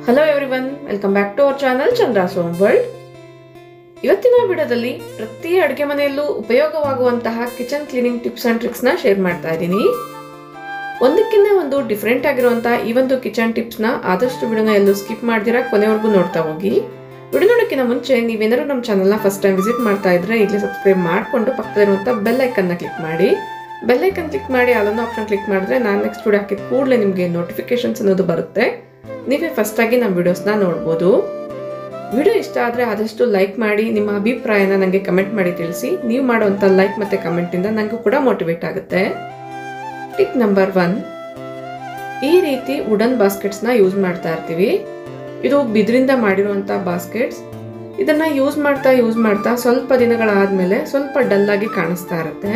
hello everyone welcome back to our channel Chandra Som world ಇವತ್ತಿನ ವಿಡಿಯೋದಲ್ಲಿ ಪ್ರತಿ ಅಡುಗೆ ಮನೆಯಲ್ಲೂ ಉಪಯೋಗವಾಗುವಂತಹ ಕಿಚನ್ ಕ್ಲೀನಿಂಗ್ ಟಿಪ್ಸ್ ಅಂಡ್ ಟ್ರಿಕ್ಸ್ನ ಶೇರ್ ಮಾಡ್ತಾ ಇದ್ದೀನಿ ಒಂದಕ್ಕಿಂತ ಒಂದು ಡಿಫ್ರೆಂಟ್ ಆಗಿರುವಂತಹ ಈ ಒಂದು ಕಿಚನ್ ಟಿಪ್ಸ್ನ ಆದಷ್ಟು ವಿಡಿಯೋನ ಎಲ್ಲೂ ಸ್ಕಿಪ್ ಮಾಡ್ದಿರಾ ಕೊನೆವರೆಗೂ ನೋಡ್ತಾ ಹೋಗಿ ವಿಡಿಯೋ ನೋಡೋಕ್ಕಿಂತ ಮುಂಚೆ ನೀವೇನಾದ್ರು ನಮ್ಮ ಚಾನಲ್ನ ಫಸ್ಟ್ ಟೈಮ್ ವಿಸಿಟ್ ಮಾಡ್ತಾ ಇದ್ರೆ ಈಗಲೇ ಸಬ್ಸ್ಕ್ರೈಬ್ ಮಾಡಿಕೊಂಡು ಪಕ್ಕದಲ್ಲಿರುವಂಥ ಬೆಲ್ ಐಕನ್ನ ಕ್ಲಿಕ್ ಮಾಡಿ ಬೆಲ್ ಐಕನ್ ಕ್ಲಿಕ್ ಮಾಡಿ ಅಲ್ಲೊಂದು ಆಪ್ಷನ್ ಕ್ಲಿಕ್ ಮಾಡಿದ್ರೆ ನಾನು ನೆಕ್ಸ್ಟ್ ವಿಡಿಯೋ ಹಾಕಿದ ಕೂಡಲೇ ನಿಮಗೆ ನೋಟಿಫಿಕೇಶನ್ಸ್ ಅನ್ನೋದು ಬರುತ್ತೆ ನೀವೇ ಫಸ್ಟ್ ಆಗಿ ನಮ್ಮ ವಿಡಿಯೋಸ್ನ ನೋಡ್ಬೋದು ವಿಡಿಯೋ ಇಷ್ಟ ಆದರೆ ಆದಷ್ಟು ಲೈಕ್ ಮಾಡಿ ನಿಮ್ಮ ಅಭಿಪ್ರಾಯನ ನನಗೆ ಕಮೆಂಟ್ ಮಾಡಿ ತಿಳಿಸಿ ನೀವು ಮಾಡುವಂಥ ಲೈಕ್ ಮತ್ತು ಕಮೆಂಟಿಂದ ನನಗೂ ಕೂಡ ಮೋಟಿವೇಟ್ ಆಗುತ್ತೆ ಟಿಪ್ ನಂಬರ್ ಒನ್ ಈ ರೀತಿ ವುಡನ್ ಬಾಸ್ಕೆಟ್ಸ್ನ ಯೂಸ್ ಮಾಡ್ತಾ ಇರ್ತೀವಿ ಇದು ಬಿದಿರಿಂದ ಮಾಡಿರುವಂಥ ಬಾಸ್ಕೆಟ್ಸ್ ಇದನ್ನ ಯೂಸ್ ಮಾಡ್ತಾ ಯೂಸ್ ಮಾಡ್ತಾ ಸ್ವಲ್ಪ ದಿನಗಳಾದ್ಮೇಲೆ ಸ್ವಲ್ಪ ಡಲ್ ಆಗಿ ಕಾಣಿಸ್ತಾ ಇರುತ್ತೆ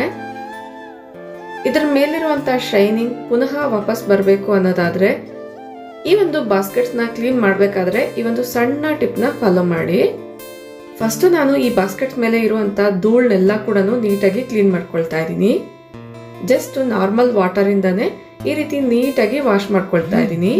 ಇದರ ಮೇಲಿರುವಂಥ ಶೈನಿಂಗ್ ಪುನಃ ವಾಪಸ್ ಬರಬೇಕು ಅನ್ನೋದಾದ್ರೆ ಈ ಒಂದು ಬಾಸ್ಕೆಟ್ಸ್ನ ಕ್ಲೀನ್ ಮಾಡಬೇಕಾದ್ರೆ ಈ ಒಂದು ಸಣ್ಣ ಟಿಪ್ನ ಫಾಲೋ ಮಾಡಿ ಫಸ್ಟ್ ನಾನು ಈ ಬಾಸ್ಕೆಟ್ಸ್ ಮೇಲೆ ಇರುವಂಥ ಧೂಳನ್ನೆಲ್ಲ ಕೂಡ ನೀಟಾಗಿ ಕ್ಲೀನ್ ಮಾಡ್ಕೊಳ್ತಾ ಇದ್ದೀನಿ ಜಸ್ಟ್ ನಾರ್ಮಲ್ ವಾಟರಿಂದನೇ ಈ ರೀತಿ ನೀಟಾಗಿ ವಾಶ್ ಮಾಡ್ಕೊಳ್ತಾ ಇದ್ದೀನಿ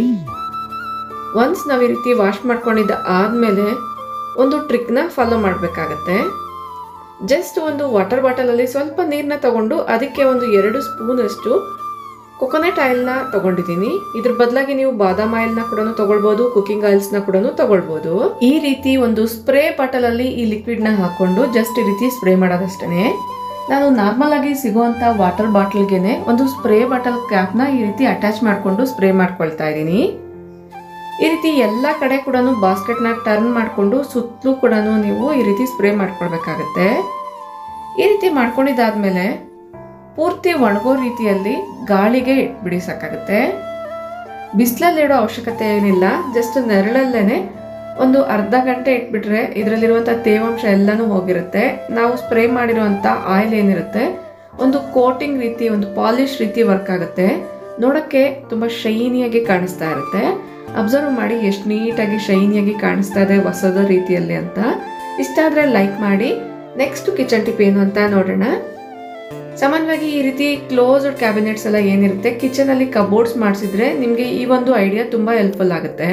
ಒನ್ಸ್ ನಾವು ಈ ರೀತಿ ವಾಶ್ ಮಾಡ್ಕೊಂಡಿದ್ದ ಆದಮೇಲೆ ಒಂದು ಟ್ರಿಕ್ನ ಫಾಲೋ ಮಾಡಬೇಕಾಗತ್ತೆ ಜಸ್ಟ್ ಒಂದು ವಾಟರ್ ಬಾಟಲಲ್ಲಿ ಸ್ವಲ್ಪ ನೀರನ್ನ ತಗೊಂಡು ಅದಕ್ಕೆ ಒಂದು ಎರಡು ಸ್ಪೂನಷ್ಟು ಕೊಕೊನಟ್ ಆಯಿಲ್ನ ತಗೊಂಡಿದ್ದೀನಿ ಇದ್ರ ಬದಲಾಗಿ ನೀವು ಬಾದಾಮ್ ಆಯಿಲ್ನ ಕೂಡ ತಗೊಳ್ಬೋದು ಕುಕಿಂಗ್ ಆಯಿಲ್ಸ್ನ ಕೂಡ ತಗೊಳ್ಬೋದು ಈ ರೀತಿ ಒಂದು ಸ್ಪ್ರೇ ಬಾಟಲಲ್ಲಿ ಈ ಲಿಕ್ವಿಡ್ನ ಹಾಕೊಂಡು ಜಸ್ಟ್ ಈ ರೀತಿ ಸ್ಪ್ರೇ ಮಾಡೋದಷ್ಟೇ ನಾನು ನಾರ್ಮಲ್ ಆಗಿ ಸಿಗುವಂಥ ವಾಟರ್ ಬಾಟಲ್ಗೆನೆ ಒಂದು ಸ್ಪ್ರೇ ಬಾಟಲ್ ಕ್ಯಾಪ್ನ ಈ ರೀತಿ ಅಟ್ಯಾಚ್ ಮಾಡಿಕೊಂಡು ಸ್ಪ್ರೇ ಮಾಡ್ಕೊಳ್ತಾ ಇದ್ದೀನಿ ಈ ರೀತಿ ಎಲ್ಲ ಕಡೆ ಕೂಡ ಬಾಸ್ಕೆಟ್ನ ಟರ್ನ್ ಮಾಡಿಕೊಂಡು ಸುತ್ತಲೂ ಕೂಡ ನೀವು ಈ ರೀತಿ ಸ್ಪ್ರೇ ಮಾಡ್ಕೊಳ್ಬೇಕಾಗತ್ತೆ ಈ ರೀತಿ ಮಾಡ್ಕೊಂಡಿದ್ದಾದ್ಮೇಲೆ ಪೂರ್ತಿ ಒಣಗೋ ರೀತಿಯಲ್ಲಿ ಗಾಳಿಗೆ ಇಟ್ಬಿಡಿ ಸಾಕಾಗುತ್ತೆ ಬಿಸಿಲಲ್ಲಿ ಇಡೋ ಅವಶ್ಯಕತೆ ಏನಿಲ್ಲ ಜಸ್ಟ್ ನೆರಳಲ್ಲೇನೆ ಒಂದು ಅರ್ಧ ಗಂಟೆ ಇಟ್ಬಿಟ್ರೆ ಇದರಲ್ಲಿರುವಂಥ ತೇವಾಂಶ ಎಲ್ಲನೂ ಹೋಗಿರುತ್ತೆ ನಾವು ಸ್ಪ್ರೇ ಮಾಡಿರುವಂಥ ಆಯಿಲ್ ಏನಿರುತ್ತೆ ಒಂದು ಕೋಟಿಂಗ್ ರೀತಿ ಒಂದು ಪಾಲಿಶ್ ರೀತಿ ವರ್ಕ್ ಆಗುತ್ತೆ ನೋಡೋಕ್ಕೆ ತುಂಬ ಶೈನಿಯಾಗಿ ಕಾಣಿಸ್ತಾ ಇರುತ್ತೆ ಅಬ್ಸರ್ವ್ ಮಾಡಿ ಎಷ್ಟು ನೀಟಾಗಿ ಶೈನಿಯಾಗಿ ಕಾಣಿಸ್ತಾ ಇದೆ ಹೊಸದ ರೀತಿಯಲ್ಲಿ ಅಂತ ಇಷ್ಟ ಆದರೆ ಲೈಕ್ ಮಾಡಿ ನೆಕ್ಸ್ಟ್ ಕಿಚನ್ ಟಿಪ್ ಏನು ಅಂತ ನೋಡೋಣ ಸಾಮಾನ್ಯವಾಗಿ ಈ ರೀತಿ ಕ್ಲೋಸ್ಡ್ ಕ್ಯಾಬಿನೆಟ್ಸ್ ಎಲ್ಲ ಏನಿರುತ್ತೆ ಕಿಚನಲ್ಲಿ ಕಬೋರ್ಡ್ಸ್ ಮಾಡಿಸಿದ್ರೆ ನಿಮಗೆ ಈ ಒಂದು ಐಡಿಯಾ ತುಂಬ ಹೆಲ್ಪ್ಫುಲ್ ಆಗುತ್ತೆ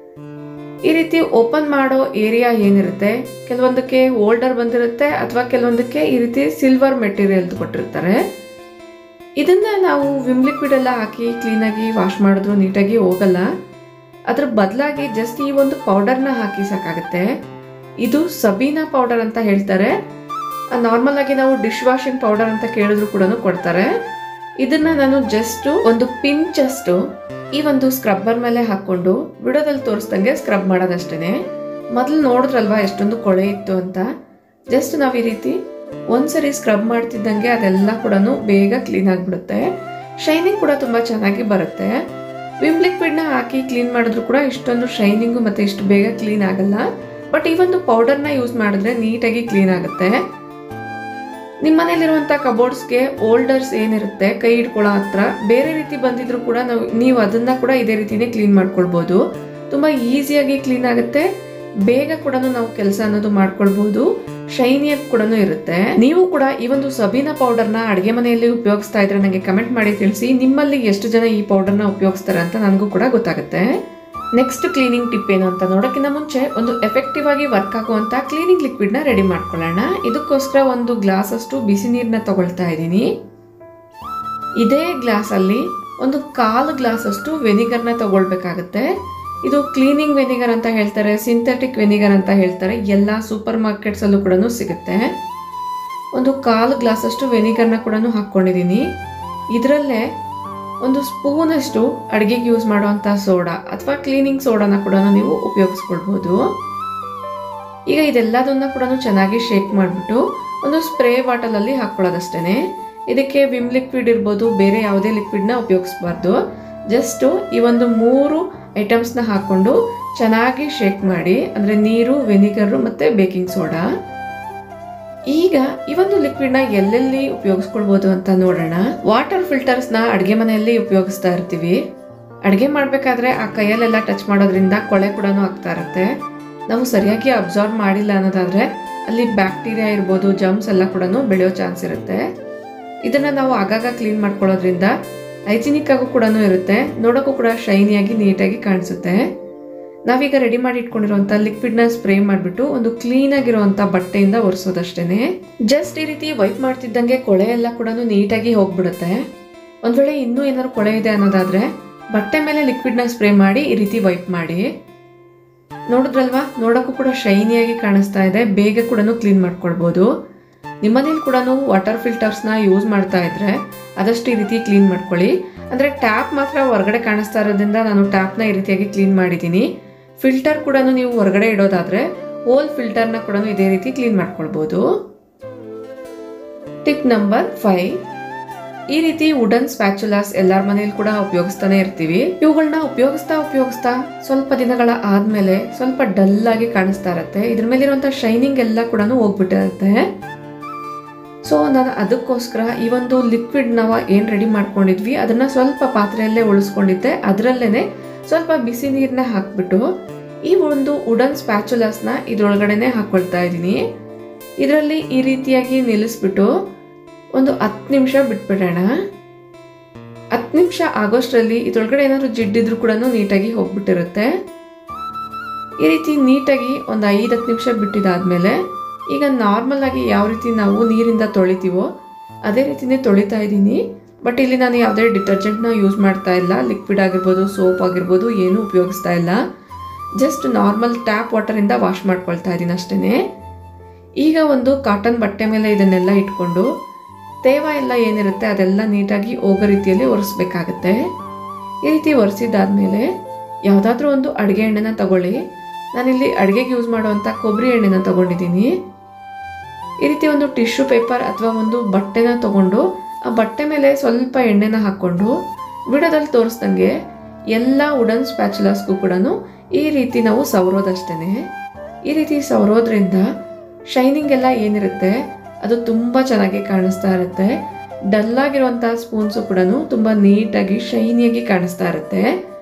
ಈ ರೀತಿ ಓಪನ್ ಮಾಡೋ ಏರಿಯಾ ಏನಿರುತ್ತೆ ಕೆಲವೊಂದಕ್ಕೆ ಓಲ್ಡರ್ ಬಂದಿರುತ್ತೆ ಅಥವಾ ಕೆಲವೊಂದಕ್ಕೆ ಈ ರೀತಿ ಸಿಲ್ವರ್ ಮೆಟೀರಿಯಲ್ ಕೊಟ್ಟಿರ್ತಾರೆ ಇದನ್ನ ನಾವು ವಿಮ್ ಲಿಕ್ವಿಡ್ ಎಲ್ಲ ಹಾಕಿ ಕ್ಲೀನಾಗಿ ವಾಶ್ ಮಾಡಿದ್ರು ನೀಟಾಗಿ ಹೋಗಲ್ಲ ಅದ್ರ ಬದಲಾಗಿ ಜಸ್ಟ್ ಈ ಒಂದು ಪೌಡರ್ನ ಹಾಕಿ ಸಾಕಾಗುತ್ತೆ ಇದು ಸಬೀನಾ ಪೌಡರ್ ಅಂತ ಹೇಳ್ತಾರೆ ನಾರ್ಮಲ್ ಆಗಿ ನಾವು ಡಿಶ್ ವಾಷಿಂಗ್ ಪೌಡರ್ ಅಂತ ಕೇಳಿದ್ರು ಕೂಡ ಕೊಡ್ತಾರೆ ಇದನ್ನ ನಾನು ಜಸ್ಟ್ ಒಂದು ಪಿಂಚ್ ಅಷ್ಟು ಈ ಒಂದು ಸ್ಕ್ರಬ್ಬರ್ ಮೇಲೆ ಹಾಕೊಂಡು ವಿಡಿಯೋದಲ್ಲಿ ತೋರಿಸ್ದಂಗೆ ಸ್ಕ್ರಬ್ ಮಾಡೋದಷ್ಟೇ ಮೊದಲು ನೋಡಿದ್ರಲ್ವಾ ಎಷ್ಟೊಂದು ಕೊಳೆ ಇತ್ತು ಅಂತ ಜಸ್ಟ್ ನಾವು ಈ ರೀತಿ ಒಂದ್ಸರಿ ಸ್ಕ್ರಬ್ ಮಾಡ್ತಿದ್ದಂಗೆ ಅದೆಲ್ಲ ಕೂಡ ಬೇಗ ಕ್ಲೀನ್ ಆಗಿಬಿಡುತ್ತೆ ಶೈನಿಂಗ್ ಕೂಡ ತುಂಬ ಚೆನ್ನಾಗಿ ಬರುತ್ತೆ ವಿಮ್ ಲಿಕ್ವಿಡ್ನ ಹಾಕಿ ಕ್ಲೀನ್ ಮಾಡಿದ್ರು ಕೂಡ ಇಷ್ಟೊಂದು ಶೈನಿಂಗು ಮತ್ತು ಇಷ್ಟು ಬೇಗ ಕ್ಲೀನ್ ಆಗಲ್ಲ ಬಟ್ ಈ ಒಂದು ಪೌಡರ್ನ ಯೂಸ್ ಮಾಡಿದ್ರೆ ನೀಟಾಗಿ ಕ್ಲೀನ್ ಆಗುತ್ತೆ ನಿಮ್ಮ ಮನೇಲಿರುವಂಥ ಕಬೋರ್ಡ್ಸ್ಗೆ ಓಲ್ಡರ್ಸ್ ಏನಿರುತ್ತೆ ಕೈ ಹಿಡ್ಕೊಳ್ಳೋ ಹತ್ರ ಬೇರೆ ರೀತಿ ಬಂದಿದ್ರು ಕೂಡ ನಾವು ನೀವು ಅದನ್ನ ಕೂಡ ಇದೇ ರೀತಿನೇ ಕ್ಲೀನ್ ಮಾಡ್ಕೊಳ್ಬೋದು ತುಂಬ ಈಸಿಯಾಗಿ ಕ್ಲೀನ್ ಆಗುತ್ತೆ ಬೇಗ ಕೂಡ ನಾವು ಕೆಲಸ ಅನ್ನೋದು ಮಾಡ್ಕೊಳ್ಬಹುದು ಶೈನಿಯಾಗಿ ಕೂಡ ಇರುತ್ತೆ ನೀವು ಕೂಡ ಈ ಒಂದು ಸಬೀನಾ ಪೌಡರ್ನ ಅಡುಗೆ ಮನೆಯಲ್ಲಿ ಉಪಯೋಗಿಸ್ತಾ ಇದ್ರೆ ನನಗೆ ಕಮೆಂಟ್ ಮಾಡಿ ತಿಳಿಸಿ ನಿಮ್ಮಲ್ಲಿ ಎಷ್ಟು ಜನ ಈ ಪೌಡರ್ನ ಉಪಯೋಗಿಸ್ತಾರೆ ಅಂತ ನನಗೂ ಕೂಡ ಗೊತ್ತಾಗುತ್ತೆ ನೆಕ್ಸ್ಟ್ ಕ್ಲೀನಿಂಗ್ ಟಿಪ್ ಏನು ಅಂತ ನೋಡೋಕ್ಕಿಂತ ಮುಂಚೆ ಒಂದು ಎಫೆಕ್ಟಿವ್ ಆಗಿ ವರ್ಕ್ ಆಗುವಂತ ಕ್ಲೀನಿಂಗ್ ಲಿಕ್ವಿಡ್ನ ರೆಡಿ ಮಾಡ್ಕೊಳ್ಳೋಣ ಇದಕ್ಕೋಸ್ಕರ ಒಂದು ಗ್ಲಾಸ್ ಅಷ್ಟು ಬಿಸಿ ನೀರನ್ನ ತಗೊಳ್ತಾ ಇದ್ದೀನಿ ಇದೇ ಗ್ಲಾಸಲ್ಲಿ ಒಂದು ಕಾಲು ಗ್ಲಾಸ್ ಅಷ್ಟು ವೆನಿಗರ್ನ ತಗೊಳ್ಬೇಕಾಗತ್ತೆ ಇದು ಕ್ಲೀನಿಂಗ್ ವೆನಿಗರ್ ಅಂತ ಹೇಳ್ತಾರೆ ಸಿಂಥೆಟಿಕ್ ವೆನಿಗರ್ ಅಂತ ಹೇಳ್ತಾರೆ ಎಲ್ಲ ಸೂಪರ್ ಮಾರ್ಕೆಟ್ಸಲ್ಲೂ ಕೂಡ ಸಿಗುತ್ತೆ ಒಂದು ಕಾಲು ಗ್ಲಾಸ್ ಅಷ್ಟು ವೆನಿಗರ್ನ ಕೂಡ ಹಾಕ್ಕೊಂಡಿದ್ದೀನಿ ಇದರಲ್ಲೇ ಒಂದು ಸ್ಪೂನಷ್ಟು ಅಡುಗೆಗೆ ಯೂಸ್ ಮಾಡುವಂಥ ಸೋಡಾ ಅಥವಾ ಕ್ಲೀನಿಂಗ್ ಸೋಡಾನ ಕೂಡ ನೀವು ಉಪಯೋಗಿಸ್ಕೊಳ್ಬೋದು ಈಗ ಇದೆಲ್ಲದನ್ನ ಕೂಡ ಚೆನ್ನಾಗಿ ಶೇಕ್ ಮಾಡಿಬಿಟ್ಟು ಒಂದು ಸ್ಪ್ರೇ ಬಾಟಲಲ್ಲಿ ಹಾಕ್ಕೊಳ್ಳೋದಷ್ಟೇ ಇದಕ್ಕೆ ವಿಮ್ ಲಿಕ್ವಿಡ್ ಇರ್ಬೋದು ಬೇರೆ ಯಾವುದೇ ಲಿಕ್ವಿಡ್ನ ಉಪಯೋಗಿಸ್ಬಾರ್ದು ಜಸ್ಟು ಈ ಒಂದು ಮೂರು ಐಟಮ್ಸ್ನ ಹಾಕ್ಕೊಂಡು ಚೆನ್ನಾಗಿ ಶೇಕ್ ಮಾಡಿ ಅಂದರೆ ನೀರು ವೆನಿಗರು ಮತ್ತು ಬೇಕಿಂಗ್ ಸೋಡಾ ಈಗ ಈ ಒಂದು ಲಿಕ್ವಿಡ್ನ ಎಲ್ಲೆಲ್ಲಿ ಉಪಯೋಗಿಸ್ಕೊಳ್ಬೋದು ಅಂತ ನೋಡೋಣ ವಾಟರ್ ಫಿಲ್ಟರ್ಸ್ನ ಅಡುಗೆ ಮನೆಯಲ್ಲಿ ಉಪಯೋಗಿಸ್ತಾ ಇರ್ತೀವಿ ಅಡುಗೆ ಮಾಡಬೇಕಾದ್ರೆ ಆ ಕೈಯಲ್ಲೆಲ್ಲ ಟಚ್ ಮಾಡೋದ್ರಿಂದ ಕೊಳೆ ಕೂಡ ಆಗ್ತಾ ಇರುತ್ತೆ ನಾವು ಸರಿಯಾಗಿ ಅಬ್ಸಾರ್ವ್ ಮಾಡಿಲ್ಲ ಅನ್ನೋದಾದ್ರೆ ಅಲ್ಲಿ ಬ್ಯಾಕ್ಟೀರಿಯಾ ಇರ್ಬೋದು ಜಮ್ಸ್ ಎಲ್ಲ ಕೂಡ ಬೆಳೆಯೋ ಚಾನ್ಸ್ ಇರುತ್ತೆ ಇದನ್ನ ನಾವು ಆಗಾಗ ಕ್ಲೀನ್ ಮಾಡ್ಕೊಳ್ಳೋದ್ರಿಂದ ಹೈಜಿನಿಕ್ ಆಗು ಕೂಡ ಇರುತ್ತೆ ನೋಡೋಕ್ಕೂ ಕೂಡ ಶೈನಿಯಾಗಿ ನೀಟಾಗಿ ಕಾಣಿಸುತ್ತೆ ನಾವೀಗ ರೆಡಿ ಮಾಡಿ ಇಟ್ಕೊಂಡಿರುವಂಥ ಲಿಕ್ವಿಡ್ನ ಸ್ಪ್ರೇ ಮಾಡಿಬಿಟ್ಟು ಒಂದು ಕ್ಲೀನ್ ಆಗಿರುವಂಥ ಬಟ್ಟೆಯಿಂದ ಒರೆಸೋದಷ್ಟೇನೆ ಜಸ್ಟ್ ಈ ರೀತಿ ವೈಪ್ ಮಾಡ್ತಿದ್ದಂಗೆ ಕೊಳೆ ಎಲ್ಲ ಕೂಡ ನೀಟಾಗಿ ಹೋಗ್ಬಿಡುತ್ತೆ ಒಂದ್ ವೇಳೆ ಇನ್ನೂ ಏನಾದ್ರು ಕೊಳೆ ಇದೆ ಅನ್ನೋದಾದ್ರೆ ಬಟ್ಟೆ ಮೇಲೆ ಲಿಕ್ವಿಡ್ನ ಸ್ಪ್ರೇ ಮಾಡಿ ಈ ರೀತಿ ವೈಪ್ ಮಾಡಿ ನೋಡಿದ್ರಲ್ವಾ ನೋಡೋಕ್ಕೂ ಕೂಡ ಶೈನಿಯಾಗಿ ಕಾಣಿಸ್ತಾ ಇದೆ ಬೇಗ ಕೂಡ ಕ್ಲೀನ್ ಮಾಡ್ಕೊಳ್ಬೋದು ನಿಮ್ಮನೇಲಿ ಕೂಡ ವಾಟರ್ ಫಿಲ್ಟರ್ಸ್ನ ಯೂಸ್ ಮಾಡ್ತಾ ಇದ್ರೆ ಆದಷ್ಟು ಈ ರೀತಿ ಕ್ಲೀನ್ ಮಾಡ್ಕೊಳ್ಳಿ ಅಂದರೆ ಟ್ಯಾಪ್ ಮಾತ್ರ ಹೊರಗಡೆ ಕಾಣಿಸ್ತಾ ಇರೋದ್ರಿಂದ ನಾನು ಟ್ಯಾಪ್ನ ಈ ರೀತಿಯಾಗಿ ಕ್ಲೀನ್ ಮಾಡಿದ್ದೀನಿ ಫಿಲ್ಟರ್ ಕೂಡ ನೀವು ಹೊರಗಡೆ ಇಡೋದಾದ್ರೆ ಓಲ್ ಫಿಲ್ಟರ್ನ ಕೂಡ ಇದೇ ರೀತಿ ಕ್ಲೀನ್ ಮಾಡ್ಕೊಳ್ಬೋದು ಟಿಪ್ ನಂಬರ್ ಫೈವ್ ಈ ರೀತಿ ವುಡನ್ ಸ್ಪ್ಯಾಚುಲಾಸ್ ಎಲ್ಲಾರ ಮನೇಲಿ ಕೂಡ ಉಪಯೋಗಿಸ್ತಾನೆ ಇರ್ತೀವಿ ಇವುಗಳನ್ನ ಉಪಯೋಗಿಸ್ತಾ ಉಪಯೋಗಿಸ್ತಾ ಸ್ವಲ್ಪ ದಿನಗಳ ಆದ್ಮೇಲೆ ಸ್ವಲ್ಪ ಡಲ್ ಆಗಿ ಕಾಣಿಸ್ತಾ ಇರತ್ತೆ ಇದ್ರ ಮೇಲಿರುವಂತ ಶೈನಿಂಗ್ ಎಲ್ಲ ಕೂಡ ಹೋಗ್ಬಿಟ್ಟಿರುತ್ತೆ ಸೊ ನಾನು ಅದಕ್ಕೋಸ್ಕರ ಈ ಒಂದು ಲಿಕ್ವಿಡ್ ನಾವು ಏನು ರೆಡಿ ಮಾಡ್ಕೊಂಡಿದ್ವಿ ಅದನ್ನ ಸ್ವಲ್ಪ ಪಾತ್ರೆಯಲ್ಲೇ ಉಳಿಸ್ಕೊಂಡಿದ್ದೆ ಅದರಲ್ಲೇನೆ ಸ್ವಲ್ಪ ಬಿಸಿ ನೀರನ್ನ ಹಾಕ್ಬಿಟ್ಟು ಈ ಒಂದು ವುಡನ್ ಸ್ಪ್ಯಾಚುಲಾಸ್ನ ಇದ್ರೊಳಗಡೆನೆ ಹಾಕೊಳ್ತಾ ಇದ್ದೀನಿ ಇದರಲ್ಲಿ ಈ ರೀತಿಯಾಗಿ ನಿಲ್ಲಿಸ್ಬಿಟ್ಟು ಒಂದು ಹತ್ತು ನಿಮಿಷ ಬಿಟ್ಬಿಡೋಣ ಹತ್ತು ನಿಮಿಷ ಆಗೋಷ್ಟರಲ್ಲಿ ಇದ್ರೊಳಗಡೆ ಏನಾದ್ರು ಜಿಡ್ಡಿದ್ರು ಕೂಡ ನೀಟಾಗಿ ಹೋಗ್ಬಿಟ್ಟಿರುತ್ತೆ ಈ ರೀತಿ ನೀಟಾಗಿ ಒಂದು ಐದು ಹತ್ತು ನಿಮಿಷ ಬಿಟ್ಟಿದಾದ್ಮೇಲೆ ಈಗ ನಾರ್ಮಲ್ ಆಗಿ ಯಾವ ರೀತಿ ನಾವು ನೀರಿಂದ ತೊಳಿತೀವೋ ಅದೇ ರೀತಿನೇ ತೊಳಿತಾ ಇದ್ದೀನಿ ಬಟ್ ಇಲ್ಲಿ ನಾನು ಯಾವುದೇ ಡಿಟರ್ಜೆಂಟ್ನ ಯೂಸ್ ಮಾಡ್ತಾ ಇಲ್ಲ ಲಿಕ್ವಿಡ್ ಆಗಿರ್ಬೋದು ಸೋಪ್ ಆಗಿರ್ಬೋದು ಏನೂ ಉಪಯೋಗಿಸ್ತಾ ಇಲ್ಲ ಜಸ್ಟ್ ನಾರ್ಮಲ್ ಟ್ಯಾಪ್ ವಾಟರಿಂದ ವಾಶ್ ಮಾಡ್ಕೊಳ್ತಾ ಇದ್ದೀನಿ ಅಷ್ಟೇ ಈಗ ಒಂದು ಕಾಟನ್ ಬಟ್ಟೆ ಮೇಲೆ ಇದನ್ನೆಲ್ಲ ಇಟ್ಕೊಂಡು ತೇವ ಎಲ್ಲ ಏನಿರುತ್ತೆ ಅದೆಲ್ಲ ನೀಟಾಗಿ ಹೋಗೋ ರೀತಿಯಲ್ಲಿ ಒರೆಸ್ಬೇಕಾಗತ್ತೆ ಈ ರೀತಿ ಒರೆಸಿದ್ದಾದ್ಮೇಲೆ ಯಾವುದಾದ್ರೂ ಒಂದು ಅಡುಗೆ ಎಣ್ಣೆನ ತಗೊಳ್ಳಿ ನಾನಿಲ್ಲಿ ಅಡುಗೆಗೆ ಯೂಸ್ ಮಾಡುವಂಥ ಕೊಬ್ಬರಿ ಎಣ್ಣೆನ ತಗೊಂಡಿದ್ದೀನಿ ಈ ರೀತಿ ಒಂದು ಟಿಶ್ಯೂ ಪೇಪರ್ ಅಥವಾ ಒಂದು ಬಟ್ಟೆನ ತಗೊಂಡು ಆ ಬಟ್ಟೆ ಮೇಲೆ ಸ್ವಲ್ಪ ಎಣ್ಣೆನ ಹಾಕ್ಕೊಂಡು ವಿಡಿಯೋದಲ್ಲಿ ತೋರಿಸ್ದಂಗೆ ಎಲ್ಲ ವುಡನ್ ಸ್ಪ್ಯಾಚುಲಾಸ್ಗೂ ಕೂಡ ಈ ರೀತಿ ನಾವು ಸವರೋದಷ್ಟೇ ಈ ರೀತಿ ಸವರೋದ್ರಿಂದ ಶೈನಿಂಗ್ ಎಲ್ಲ ಏನಿರುತ್ತೆ ಅದು ತುಂಬ ಚೆನ್ನಾಗಿ ಕಾಣಿಸ್ತಾ ಇರುತ್ತೆ ಡಲ್ ಆಗಿರುವಂಥ ಸ್ಪೂನ್ಸು ಕೂಡ ತುಂಬ ನೀಟಾಗಿ ಶೈನಿಯಾಗಿ ಕಾಣಿಸ್ತಾ ಇರುತ್ತೆ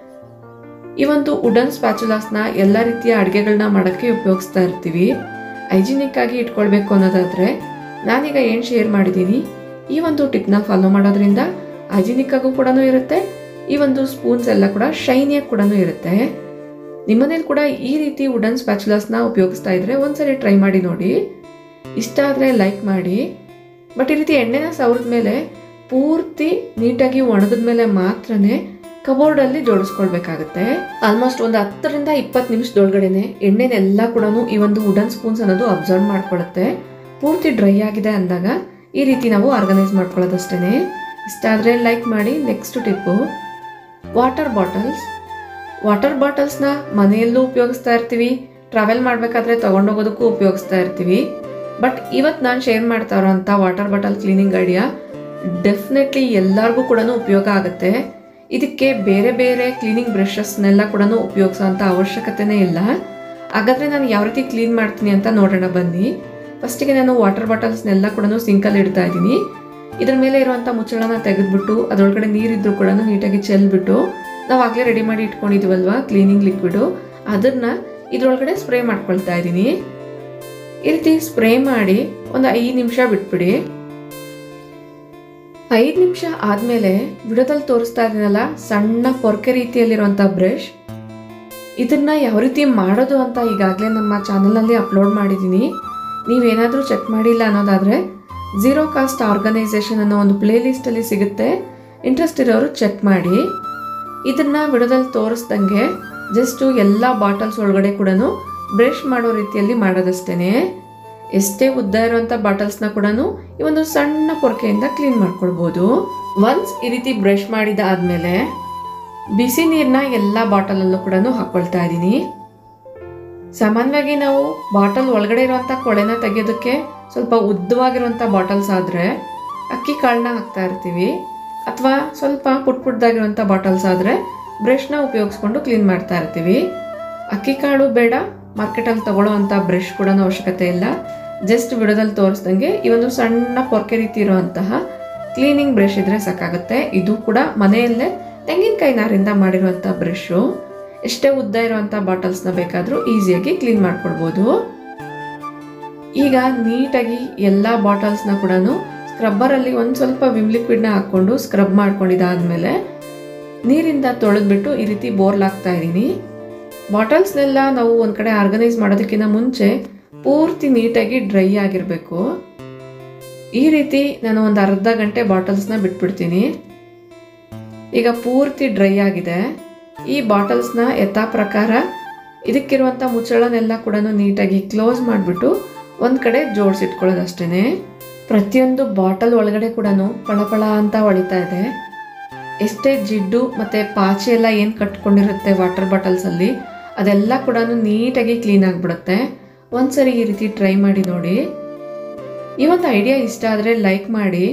ಈ ಒಂದು ವುಡನ್ ಸ್ಪ್ಯಾಚುಲಾಸ್ನ ಎಲ್ಲ ರೀತಿಯ ಅಡುಗೆಗಳನ್ನ ಮಾಡೋಕ್ಕೆ ಉಪಯೋಗಿಸ್ತಾ ಇರ್ತೀವಿ ಹೈಜಿನಿಕ್ ಆಗಿ ಇಟ್ಕೊಳ್ಬೇಕು ಅನ್ನೋದಾದ್ರೆ ನಾನೀಗ ಏನು ಶೇರ್ ಮಾಡಿದ್ದೀನಿ ಈ ಒಂದು ಟಿಪ್ನ ಫಾಲೋ ಮಾಡೋದ್ರಿಂದ ಹೈಜಿನಿಕ್ ಆಗು ಕೂಡ ಇರುತ್ತೆ ಈ ಒಂದು ಸ್ಪೂನ್ಸ್ ಎಲ್ಲ ಕೂಡ ಶೈನಿಯಾಗಿ ಕೂಡ ಇರುತ್ತೆ ನಿಮ್ಮನೇಲಿ ಕೂಡ ಈ ರೀತಿ ವುಡನ್ ಸ್ಪ್ಯಾಚುಲಾಸ್ನ ಉಪಯೋಗಿಸ್ತಾ ಇದ್ರೆ ಒಂದ್ಸರಿ ಟ್ರೈ ಮಾಡಿ ನೋಡಿ ಇಷ್ಟ ಆದರೆ ಲೈಕ್ ಮಾಡಿ ಬಟ್ ಈ ರೀತಿ ಎಣ್ಣೆನ ಸವರಿದ ಮೇಲೆ ಪೂರ್ತಿ ನೀಟಾಗಿ ಒಣಗಿದ ಮೇಲೆ ಮಾತ್ರನೇ ಕಬೋರ್ಡಲ್ಲಿ ಜೋಡಿಸ್ಕೊಳ್ಬೇಕಾಗತ್ತೆ ಆಲ್ಮೋಸ್ಟ್ ಒಂದು ಹತ್ತರಿಂದ ಇಪ್ಪತ್ತು ನಿಮಿಷದೊಳಗಡೆನೆ ಎಣ್ಣೆನೆಲ್ಲ ಕೂಡ ಈ ಒಂದು ವುಡನ್ ಸ್ಪೂನ್ಸ್ ಅನ್ನೋದು ಅಬ್ಸರ್ವ್ ಮಾಡ್ಕೊಳ್ಳುತ್ತೆ ಪೂರ್ತಿ ಡ್ರೈ ಆಗಿದೆ ಅಂದಾಗ ಈ ರೀತಿ ನಾವು ಆರ್ಗನೈಸ್ ಮಾಡ್ಕೊಳ್ಳೋದಷ್ಟೇ ಇಷ್ಟ ಆದರೆ ಲೈಕ್ ಮಾಡಿ next tip water bottles water ಬಾಟಲ್ಸ್ನ ಮನೆಯಲ್ಲೂ ಉಪಯೋಗಿಸ್ತಾ ಇರ್ತೀವಿ ಟ್ರಾವೆಲ್ ಮಾಡಬೇಕಾದ್ರೆ ತೊಗೊಂಡೋಗೋದಕ್ಕೂ ಉಪಯೋಗಿಸ್ತಾ ಇರ್ತೀವಿ ಬಟ್ ಇವತ್ತು ನಾನು ಶೇರ್ ಮಾಡ್ತಾ ಇರೋಂಥ water bottle cleaning idea definitely ಎಲ್ಲರಿಗೂ ಕೂಡ ಉಪಯೋಗ ಆಗುತ್ತೆ ಇದಕ್ಕೆ ಬೇರೆ ಬೇರೆ ಕ್ಲೀನಿಂಗ್ ಬ್ರಷಸ್ನೆಲ್ಲ ಕೂಡ ಉಪಯೋಗಿಸೋಂಥ ಅವಶ್ಯಕತೆನೇ ಇಲ್ಲ ಹಾಗಾದರೆ ನಾನು ಯಾವ ರೀತಿ ಕ್ಲೀನ್ ಮಾಡ್ತೀನಿ ಅಂತ ನೋಡೋಣ ಬನ್ನಿ ಫಸ್ಟಿಗೆ ನಾನು ವಾಟರ್ ಬಾಟಲ್ಸ್ನೆಲ್ಲ ಕೂಡ ಸಿಂಕಲ್ಲಿ ಇಡ್ತಾ ಇದ್ದೀನಿ ಇದ್ರ ಮೇಲೆ ಇರುವಂಥ ಮುಚ್ಚಳನ ತೆಗೆದ್ಬಿಟ್ಟು ಅದರೊಳಗಡೆ ನೀರಿದ್ರು ಕೂಡ ನೀಟಾಗಿ ಚೆಲ್ಬಿಟ್ಟು ನಾವು ಆಗಲೇ ರೆಡಿ ಮಾಡಿ ಇಟ್ಕೊಂಡಿದ್ದೀವಲ್ವಾ ಕ್ಲೀನಿಂಗ್ ಲಿಕ್ವಿಡು ಅದನ್ನ ಇದ್ರೊಳಗಡೆ ಸ್ಪ್ರೇ ಮಾಡ್ಕೊಳ್ತಾ ಇದ್ದೀನಿ ಈ ರೀತಿ ಸ್ಪ್ರೇ ಮಾಡಿ ಒಂದು ಐದು ನಿಮಿಷ ಬಿಟ್ಬಿಡಿ ಐದು ನಿಮಿಷ ಆದಮೇಲೆ ವಿಡಿಯೋದಲ್ಲಿ ತೋರಿಸ್ತಾ ಇದ್ದೀನಲ್ಲ ಸಣ್ಣ ಪೊರ್ಕೆ ರೀತಿಯಲ್ಲಿರುವಂಥ ಬ್ರಷ್ ಇದನ್ನ ಯಾವ ರೀತಿ ಮಾಡೋದು ಅಂತ ಈಗಾಗಲೇ ನಮ್ಮ ಚಾನಲ್ನಲ್ಲಿ ಅಪ್ಲೋಡ್ ಮಾಡಿದ್ದೀನಿ ನೀವೇನಾದರೂ ಚೆಕ್ ಮಾಡಿಲ್ಲ ಅನ್ನೋದಾದರೆ ಝೀರೋ ಕಾಸ್ಟ್ ಆರ್ಗನೈಸೇಷನ್ ಅನ್ನೋ ಒಂದು ಪ್ಲೇ ಲಿಸ್ಟಲ್ಲಿ ಸಿಗುತ್ತೆ ಇಂಟ್ರೆಸ್ಟ್ ಇರೋರು ಚೆಕ್ ಮಾಡಿ ಇದನ್ನ ವಿಡಿಯೋದಲ್ಲಿ ತೋರಿಸ್ದಂಗೆ ಜಸ್ಟು ಎಲ್ಲ ಬಾಟಲ್ಸ್ ಒಳಗಡೆ ಕೂಡ ಬ್ರಷ್ ಮಾಡೋ ರೀತಿಯಲ್ಲಿ ಮಾಡೋದಷ್ಟೇ ಎಷ್ಟೇ ಉದ್ದ ಇರುವಂಥ ಬಾಟಲ್ಸ್ನ ಕೂಡ ಈ ಒಂದು ಸಣ್ಣ ಪೊರ್ಕೆಯಿಂದ ಕ್ಲೀನ್ ಮಾಡ್ಕೊಳ್ಬೋದು ಒನ್ಸ್ ಈ ರೀತಿ ಬ್ರಷ್ ಮಾಡಿದ ಆದಮೇಲೆ ಬಿಸಿ ನೀರನ್ನ ಎಲ್ಲ ಬಾಟಲಲ್ಲೂ ಕೂಡ ಹಾಕ್ಕೊಳ್ತಾ ಇದ್ದೀನಿ ಸಾಮಾನ್ಯವಾಗಿ ನಾವು ಬಾಟಲ್ ಒಳಗಡೆ ಇರುವಂಥ ಕೊಳೆನ ತೆಗೆಯೋದಕ್ಕೆ ಸ್ವಲ್ಪ ಉದ್ದವಾಗಿರುವಂಥ ಬಾಟಲ್ಸ್ ಆದರೆ ಅಕ್ಕಿ ಕಾಳನ್ನ ಹಾಕ್ತಾ ಇರ್ತೀವಿ ಅಥವಾ ಸ್ವಲ್ಪ ಪುಟ್ ಪುಟ್ಟದಾಗಿರುವಂಥ ಬಾಟಲ್ಸ್ ಆದರೆ ಬ್ರಷ್ನ ಉಪಯೋಗಿಸ್ಕೊಂಡು ಕ್ಲೀನ್ ಮಾಡ್ತಾ ಇರ್ತೀವಿ ಅಕ್ಕಿ ಕಾಳು ಬೇಡ ಮಾರ್ಕೆಟಲ್ಲಿ ತಗೊಳ್ಳೋ ಅಂಥ ಬ್ರಷ್ ಕೂಡ ಅವಶ್ಯಕತೆ ಇಲ್ಲ ಜಸ್ಟ್ ವಿಡಿಯೋದಲ್ಲಿ ತೋರಿಸ್ದಂಗೆ ಈ ಒಂದು ಸಣ್ಣ ಪೊರ್ಕೆ ರೀತಿ ಇರುವಂತಹ ಕ್ಲೀನಿಂಗ್ ಬ್ರಷ್ ಇದ್ರೆ ಸಾಕಾಗುತ್ತೆ ಇದು ಕೂಡ ಮನೆಯಲ್ಲೇ ತೆಂಗಿನಕಾಯಿ ನಾರಿಂದ ಮಾಡಿರುವಂಥ ಬ್ರಷು ಎಷ್ಟೇ ಉದ್ದ ಇರುವಂಥ ಬಾಟಲ್ಸ್ನ ಬೇಕಾದರೂ ಈಸಿಯಾಗಿ ಕ್ಲೀನ್ ಮಾಡ್ಕೊಡ್ಬೋದು ಈಗ ನೀಟಾಗಿ ಎಲ್ಲ ಬಾಟಲ್ಸ್ನ ಕೂಡ ಸ್ಕ್ರಬ್ಬರಲ್ಲಿ ಒಂದು ಸ್ವಲ್ಪ ವಿಮ್ ಲಿಕ್ವಿಡ್ನ ಹಾಕ್ಕೊಂಡು ಸ್ಕ್ರಬ್ ಮಾಡ್ಕೊಂಡಿದ್ದಾದ್ಮೇಲೆ ನೀರಿಂದ ತೊಳೆದ್ಬಿಟ್ಟು ಈ ರೀತಿ ಬೋರ್ಲಾಗ್ತಾ ಇದ್ದೀನಿ ಬಾಟಲ್ಸ್ನೆಲ್ಲ ನಾವು ಒಂದು ಕಡೆ ಆರ್ಗನೈಸ್ ಮಾಡೋದಕ್ಕಿಂತ ಮುಂಚೆ ಪೂರ್ತಿ ನೀಟಾಗಿ ಡ್ರೈ ಆಗಿರಬೇಕು ಈ ರೀತಿ ನಾನು ಒಂದು ಅರ್ಧ ಗಂಟೆ ಬಾಟಲ್ಸ್ನ ಬಿಟ್ಬಿಡ್ತೀನಿ ಈಗ ಪೂರ್ತಿ ಡ್ರೈ ಆಗಿದೆ ಈ ಬಾಟಲ್ಸ್ನ ಯಥಾ ಪ್ರಕಾರ ಇದಕ್ಕಿರುವಂಥ ಮುಚ್ಚಳನೆಲ್ಲ ಕೂಡ ನೀಟಾಗಿ ಕ್ಲೋಸ್ ಮಾಡಿಬಿಟ್ಟು ಒಂದು ಕಡೆ ಜೋಡಿಸಿಟ್ಕೊಳ್ಳೋದಷ್ಟೇ ಪ್ರತಿಯೊಂದು ಬಾಟಲ್ ಒಳಗಡೆ ಕೂಡ ಪಳಪಳ ಅಂತ ಹೊಳಿತಾ ಇದೆ ಎಷ್ಟೇ ಜಿಡ್ಡು ಮತ್ತು ಪಾಚಿ ಎಲ್ಲ ಏನು ಕಟ್ಕೊಂಡಿರುತ್ತೆ ವಾಟರ್ ಬಾಟಲ್ಸಲ್ಲಿ ಅದೆಲ್ಲ ಕೂಡ ನೀಟಾಗಿ ಕ್ಲೀನ್ ಆಗಿಬಿಡುತ್ತೆ ಒಂದ್ಸರಿ ಈ ರೀತಿ ಟ್ರೈ ಮಾಡಿ ನೋಡಿ ಈ ಒಂದು ಐಡಿಯಾ ಇಷ್ಟ ಆದರೆ ಲೈಕ್ ಮಾಡಿ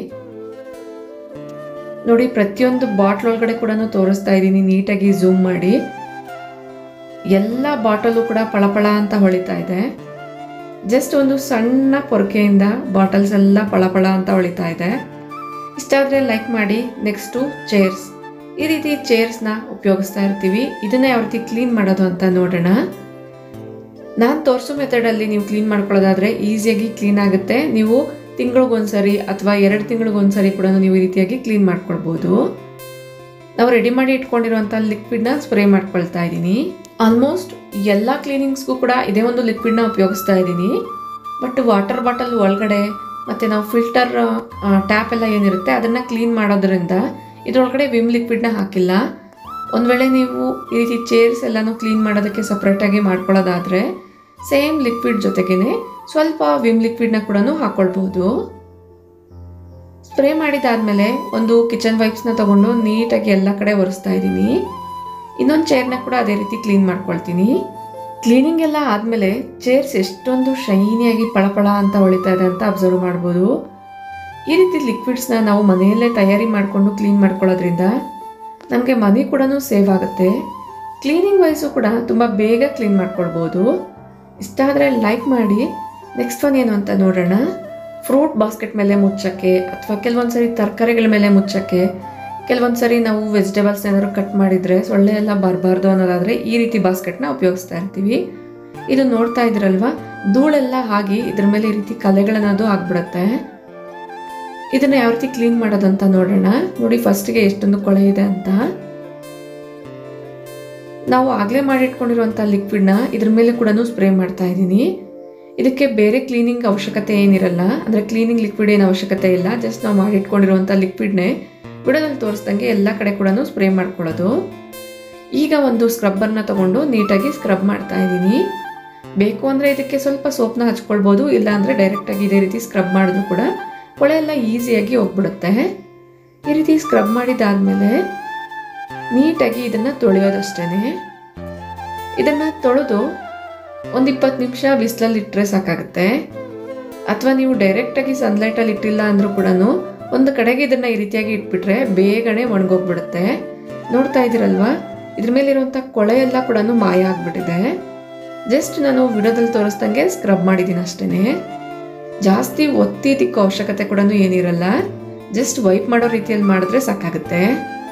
ನೋಡಿ ಪ್ರತಿಯೊಂದು ಬಾಟ್ಲ್ ಒಳಗಡೆ ಕೂಡ ತೋರಿಸ್ತಾ ಇದ್ದೀನಿ ನೀಟಾಗಿ ಝೂಮ್ ಮಾಡಿ ಎಲ್ಲ ಬಾಟಲು ಕೂಡ ಪಳಪಳ ಅಂತ ಹೊಳಿತಾ ಇದೆ ಜಸ್ಟ್ ಒಂದು ಸಣ್ಣ ಪೊರಕೆಯಿಂದ ಬಾಟಲ್ಸ್ ಎಲ್ಲ ಪಳಪಳ ಅಂತ ಹೊಳಿತಾ ಇದೆ ಇಷ್ಟ ಆದರೆ ಲೈಕ್ ಮಾಡಿ ನೆಕ್ಸ್ಟು ಚೇರ್ಸ್ ಈ ರೀತಿ ಚೇರ್ಸ್ನ ಉಪಯೋಗಿಸ್ತಾ ಇರ್ತೀವಿ ಇದನ್ನ ಯಾವ ರೀತಿ ಕ್ಲೀನ್ ಮಾಡೋದು ಅಂತ ನೋಡೋಣ ನಾನು ತೋರಿಸೋ ಮೆಥಡಲ್ಲಿ ನೀವು ಕ್ಲೀನ್ ಮಾಡ್ಕೊಳ್ಳೋದಾದ್ರೆ ಈಸಿಯಾಗಿ ಕ್ಲೀನ್ ಆಗುತ್ತೆ ನೀವು ತಿಂಗಳಿಗೊಂದ್ಸರಿ ಅಥವಾ ಎರಡು ತಿಂಗಳಿಗೊಂದ್ಸರಿ ಕೂಡ ನೀವು ಈ ರೀತಿಯಾಗಿ ಕ್ಲೀನ್ ಮಾಡ್ಕೊಳ್ಬೋದು ನಾವು ರೆಡಿ ಮಾಡಿ ಇಟ್ಕೊಂಡಿರುವಂಥ ಲಿಕ್ವಿಡ್ನ ಸ್ಪ್ರೇ ಮಾಡ್ಕೊಳ್ತಾ ಇದ್ದೀನಿ ಆಲ್ಮೋಸ್ಟ್ ಎಲ್ಲ ಕ್ಲೀನಿಂಗ್ಸ್ಗೂ ಕೂಡ ಇದೇ ಒಂದು ಲಿಕ್ವಿಡ್ನ ಉಪಯೋಗಿಸ್ತಾ ಇದ್ದೀನಿ ಬಟ್ ವಾಟರ್ ಬಾಟಲ್ ಒಳಗಡೆ ಮತ್ತು ನಾವು ಫಿಲ್ಟರ್ ಟ್ಯಾಪ್ ಎಲ್ಲ ಏನಿರುತ್ತೆ ಅದನ್ನು ಕ್ಲೀನ್ ಮಾಡೋದ್ರಿಂದ ಇದರೊಳಗಡೆ ವಿಮ್ ಲಿಕ್ವಿಡ್ನ ಹಾಕಿಲ್ಲ ಒಂದು ವೇಳೆ ನೀವು ಈ ರೀತಿ ಚೇರ್ಸ್ ಎಲ್ಲನೂ ಕ್ಲೀನ್ ಮಾಡೋದಕ್ಕೆ ಸಪ್ರೇಟಾಗಿ ಮಾಡ್ಕೊಳ್ಳೋದಾದರೆ ಸೇಮ್ ಲಿಕ್ವಿಡ್ ಜೊತೆಗೇನೆ ಸ್ವಲ್ಪ ವಿಮ್ ಲಿಕ್ವಿಡ್ನ ಕೂಡ ಹಾಕ್ಕೊಳ್ಬೋದು ಸ್ಪ್ರೇ ಮಾಡಿದಾದ್ಮೇಲೆ ಒಂದು ಕಿಚನ್ ವೈಪ್ಸ್ನ ತಗೊಂಡು ನೀಟಾಗಿ ಎಲ್ಲ ಕಡೆ ಒರೆಸ್ತಾ ಇದ್ದೀನಿ ಇನ್ನೊಂದು ಚೇರ್ನ ಕೂಡ ಅದೇ ರೀತಿ ಕ್ಲೀನ್ ಮಾಡ್ಕೊಳ್ತೀನಿ ಕ್ಲೀನಿಂಗ್ ಎಲ್ಲ ಆದಮೇಲೆ ಚೇರ್ಸ್ ಎಷ್ಟೊಂದು ಶೈನಿಯಾಗಿ ಪಳಪಳ ಅಂತ ಹೊಳಿತಾ ಇದೆ ಅಂತ ಅಬ್ಸರ್ವ್ ಮಾಡ್ಬೋದು ಈ ರೀತಿ ಲಿಕ್ವಿಡ್ಸ್ನ ನಾವು ಮನೆಯಲ್ಲೇ ತಯಾರಿ ಮಾಡಿಕೊಂಡು ಕ್ಲೀನ್ ಮಾಡ್ಕೊಳ್ಳೋದ್ರಿಂದ ನಮಗೆ ಮನಿ ಕೂಡ ಸೇವ್ ಆಗುತ್ತೆ ಕ್ಲೀನಿಂಗ್ ವೈಸು ಕೂಡ ತುಂಬ ಬೇಗ ಕ್ಲೀನ್ ಮಾಡ್ಕೊಳ್ಬೋದು ಇಷ್ಟ ಆದರೆ ಲೈಕ್ ಮಾಡಿ ನೆಕ್ಸ್ಟ್ ಒನ್ ಏನು ಅಂತ ನೋಡೋಣ ಫ್ರೂಟ್ ಬಾಸ್ಕೆಟ್ ಮೇಲೆ ಮುಚ್ಚಕ್ಕೆ ಅಥವಾ ಕೆಲವೊಂದು ಸರಿ ತರಕಾರಿಗಳ ಮೇಲೆ ಮುಚ್ಚಕ್ಕೆ ಕೆಲವೊಂದು ಸರಿ ನಾವು ವೆಜಿಟೇಬಲ್ಸ್ ಏನಾದ್ರು ಕಟ್ ಮಾಡಿದರೆ ಸೊಳ್ಳೆ ಎಲ್ಲ ಬರಬಾರ್ದು ಅನ್ನೋದಾದರೆ ಈ ರೀತಿ ಬಾಸ್ಕೆಟ್ನ ಉಪಯೋಗಿಸ್ತಾ ಇರ್ತೀವಿ ಇದು ನೋಡ್ತಾ ಇದ್ರಲ್ವಾ ಧೂಳೆಲ್ಲ ಆಗಿ ಇದ್ರ ಮೇಲೆ ಈ ರೀತಿ ಕಲೆಗಳನ್ನೋದು ಆಗ್ಬಿಡುತ್ತೆ ಇದನ್ನ ಯಾವ ರೀತಿ ಕ್ಲೀನ್ ಮಾಡೋದು ಅಂತ ನೋಡೋಣ ನೋಡಿ ಫಸ್ಟಿಗೆ ಎಷ್ಟೊಂದು ಕೊಳೆ ಇದೆ ಅಂತ ನಾವು ಆಗಲೇ ಮಾಡಿಟ್ಕೊಂಡಿರುವಂಥ ಲಿಕ್ವಿಡ್ನ ಇದ್ರ ಮೇಲೆ ಕೂಡ ಸ್ಪ್ರೇ ಮಾಡ್ತಾ ಇದ್ದೀನಿ ಇದಕ್ಕೆ ಬೇರೆ ಕ್ಲೀನಿಂಗ್ ಅವಶ್ಯಕತೆ ಏನಿರಲ್ಲ ಅಂದರೆ ಕ್ಲೀನಿಂಗ್ ಲಿಕ್ವಿಡ್ ಏನು ಅವಶ್ಯಕತೆ ಇಲ್ಲ ಜಸ್ಟ್ ನಾವು ಮಾಡಿಟ್ಕೊಂಡಿರುವಂಥ ಲಿಕ್ವಿಡ್ನೇ ವಿಡಿಯೋದಲ್ಲಿ ತೋರಿಸ್ದಂಗೆ ಎಲ್ಲ ಕಡೆ ಕೂಡ ಸ್ಪ್ರೇ ಮಾಡ್ಕೊಳ್ಳೋದು ಈಗ ಒಂದು ಸ್ಕ್ರಬ್ಬರ್ನ ತಗೊಂಡು ನೀಟಾಗಿ ಸ್ಕ್ರಬ್ ಮಾಡ್ತಾ ಇದ್ದೀನಿ ಬೇಕು ಅಂದರೆ ಇದಕ್ಕೆ ಸ್ವಲ್ಪ ಸೋಪ್ನ ಹಚ್ಕೊಳ್ಬೋದು ಇಲ್ಲ ಅಂದರೆ ಡೈರೆಕ್ಟಾಗಿ ಇದೇ ರೀತಿ ಸ್ಕ್ರಬ್ ಮಾಡಿದ್ರು ಕೂಡ ಕೊಳೆ ಎಲ್ಲ ಈಸಿಯಾಗಿ ಹೋಗ್ಬಿಡುತ್ತೆ ಈ ರೀತಿ ಸ್ಕ್ರಬ್ ಮಾಡಿದಾದ್ಮೇಲೆ ನೀಟಾಗಿ ಇದನ್ನು ತೊಳೆಯೋದಷ್ಟೇ ಇದನ್ನು ತೊಳೆದು ಒಂದು ಇಪ್ಪತ್ತು ನಿಮಿಷ ಬಿಸಿಲಲ್ಲಿ ಇಟ್ಟರೆ ಸಾಕಾಗುತ್ತೆ ಅಥವಾ ನೀವು ಡೈರೆಕ್ಟಾಗಿ ಸನ್ಲೈಟಲ್ಲಿ ಇಟ್ಟಿಲ್ಲ ಅಂದರೂ ಕೂಡ ಒಂದು ಕಡೆಗೆ ಇದನ್ನು ಈ ರೀತಿಯಾಗಿ ಇಟ್ಬಿಟ್ರೆ ಬೇಗನೆ ಒಣಗೋಗ್ಬಿಡುತ್ತೆ ನೋಡ್ತಾ ಇದ್ದೀರಲ್ವಾ ಇದ್ರ ಮೇಲಿರುವಂಥ ಕೊಳೆ ಎಲ್ಲ ಕೂಡ ಮಾಯ ಆಗ್ಬಿಟ್ಟಿದೆ ಜಸ್ಟ್ ನಾನು ವಿಡಿಯೋದಲ್ಲಿ ತೋರಿಸ್ದಂಗೆ ಸ್ಕ್ರಬ್ ಮಾಡಿದ್ದೀನಿ ಅಷ್ಟೇ ಜಾಸ್ತಿ ಒತ್ತಿ ತಿಕ್ಕೋ ಅವಶ್ಯಕತೆ ಕೂಡ ಏನಿರಲ್ಲ ಜಸ್ಟ್ ವೈಪ್ ಮಾಡೋ ರೀತಿಯಲ್ಲಿ ಮಾಡಿದ್ರೆ ಸಾಕಾಗುತ್ತೆ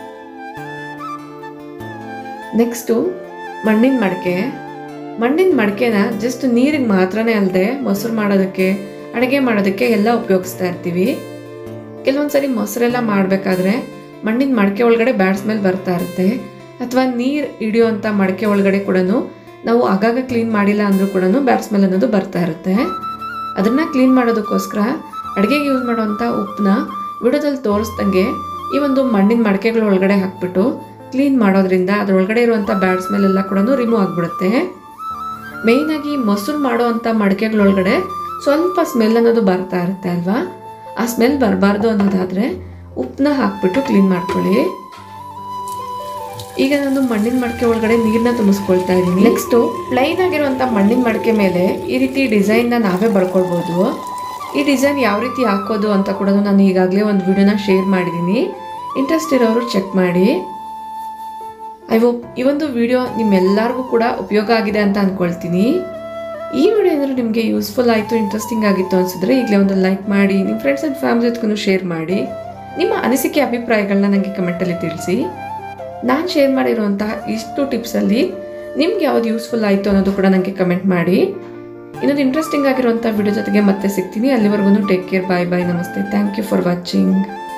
ನೆಕ್ಸ್ಟು ಮಣ್ಣಿನ ಮಡಕೆ ಮಣ್ಣಿನ ಮಡಕೆನ ಜಸ್ಟ್ ನೀರಿಗೆ ಮಾತ್ರನೇ ಅಲ್ಲದೆ ಮೊಸರು ಮಾಡೋದಕ್ಕೆ ಅಡುಗೆ ಮಾಡೋದಕ್ಕೆ ಎಲ್ಲ ಉಪಯೋಗಿಸ್ತಾ ಇರ್ತೀವಿ ಕೆಲವೊಂದು ಸರಿ ಮೊಸರೆಲ್ಲ ಮಾಡಬೇಕಾದ್ರೆ ಮಣ್ಣಿನ ಮಡಕೆ ಒಳಗಡೆ ಬ್ಯಾಡ್ ಸ್ಮೆಲ್ ಬರ್ತಾ ಇರುತ್ತೆ ಅಥವಾ ನೀರು ಹಿಡಿಯೋವಂಥ ಮಡಕೆ ಒಳಗಡೆ ಕೂಡ ನಾವು ಆಗಾಗ ಕ್ಲೀನ್ ಮಾಡಿಲ್ಲ ಅಂದರೂ ಕೂಡ ಬ್ಯಾಡ್ ಸ್ಮೆಲ್ ಅನ್ನೋದು ಬರ್ತಾ ಇರುತ್ತೆ ಅದನ್ನು ಕ್ಲೀನ್ ಮಾಡೋದಕ್ಕೋಸ್ಕರ ಅಡುಗೆಗೆ ಯೂಸ್ ಮಾಡುವಂಥ ಉಪ್ಪನ್ನ ವಿಡಿಯೋದಲ್ಲಿ ತೋರಿಸ್ದಂಗೆ ಈ ಒಂದು ಮಣ್ಣಿನ ಮಡಕೆಗಳ ಒಳಗಡೆ ಹಾಕ್ಬಿಟ್ಟು ಕ್ಲೀನ್ ಮಾಡೋದ್ರಿಂದ ಅದರೊಳಗಡೆ ಇರುವಂಥ ಬ್ಯಾಡ್ ಸ್ಮೆಲ್ ಎಲ್ಲ ಕೂಡ ರಿಮೂವ್ ಆಗಿಬಿಡುತ್ತೆ ಮೇಯ್ನಾಗಿ ಮೊಸರು ಮಾಡೋವಂಥ ಮಡಕೆಗಳೊಳಗಡೆ ಸ್ವಲ್ಪ ಸ್ಮೆಲ್ ಅನ್ನೋದು ಬರ್ತಾ ಇರುತ್ತೆ ಅಲ್ವಾ ಆ ಸ್ಮೆಲ್ ಬರಬಾರ್ದು ಅನ್ನೋದಾದರೆ ಉಪ್ಪನ್ನ ಹಾಕ್ಬಿಟ್ಟು ಕ್ಲೀನ್ ಮಾಡ್ಕೊಳ್ಳಿ ಈಗ ನಾನು ಮಣ್ಣಿನ ಮಡಕೆ ಒಳಗಡೆ ನೀರನ್ನ ತುಂಬಿಸ್ಕೊಳ್ತಾ ಇದ್ದೀನಿ ನೆಕ್ಸ್ಟು ಪ್ಲೈನ್ ಆಗಿರುವಂಥ ಮಣ್ಣಿನ ಮಡಕೆ ಮೇಲೆ ಈ ರೀತಿ ಡಿಸೈನ್ನ ನಾವೇ ಬರ್ಕೊಳ್ಬೋದು ಈ ಡಿಸೈನ್ ಯಾವ ರೀತಿ ಹಾಕೋದು ಅಂತ ಕೂಡ ನಾನು ಈಗಾಗಲೇ ಒಂದು ವಿಡಿಯೋನ ಶೇರ್ ಮಾಡಿದ್ದೀನಿ ಇಂಟ್ರೆಸ್ಟ್ ಇರೋರು ಚೆಕ್ ಮಾಡಿ ಐ ಹೋಪ್ ಈ ಒಂದು ವಿಡಿಯೋ ನಿಮ್ಮೆಲ್ಲರಿಗೂ ಕೂಡ ಉಪಯೋಗ ಆಗಿದೆ ಅಂತ ಅಂದ್ಕೊಳ್ತೀನಿ ಈ ವಿಡಿಯೋ ಏನಾದರೂ ನಿಮಗೆ ಯೂಸ್ಫುಲ್ ಆಯಿತು ಇಂಟ್ರೆಸ್ಟಿಂಗ್ ಆಗಿತ್ತು ಅನಿಸಿದ್ರೆ ಈಗಲೇ ಒಂದು ಲೈಕ್ ಮಾಡಿ ನಿಮ್ಮ ಫ್ರೆಂಡ್ಸ್ ಆ್ಯಂಡ್ ಫ್ಯಾಮಿಲಿ ಜೊತೆಗೂ ಶೇರ್ ಮಾಡಿ ನಿಮ್ಮ ಅನಿಸಿಕೆ ಅಭಿಪ್ರಾಯಗಳನ್ನ ನನಗೆ ಕಮೆಂಟಲ್ಲಿ ತಿಳಿಸಿ ನಾನು ಶೇರ್ ಮಾಡಿರುವಂತಹ ಇಷ್ಟು ಟಿಪ್ಸಲ್ಲಿ ನಿಮ್ಗೆ ಯಾವ್ದು ಯೂಸ್ಫುಲ್ ಆಯಿತು ಅನ್ನೋದು ಕೂಡ ನನಗೆ ಕಮೆಂಟ್ ಮಾಡಿ ಇನ್ನೊಂದು ಇಂಟ್ರೆಸ್ಟಿಂಗ್ ಆಗಿರುವಂಥ ವಿಡಿಯೋ ಜೊತೆಗೆ ಮತ್ತೆ ಸಿಗ್ತೀನಿ ಅಲ್ಲಿವರೆಗೂ ಟೇಕ್ ಕೇರ್ ಬಾಯ್ ಬಾಯ್ ನಮಸ್ತೆ ಥ್ಯಾಂಕ್ ಯು ಫಾರ್ ವಾಚಿಂಗ್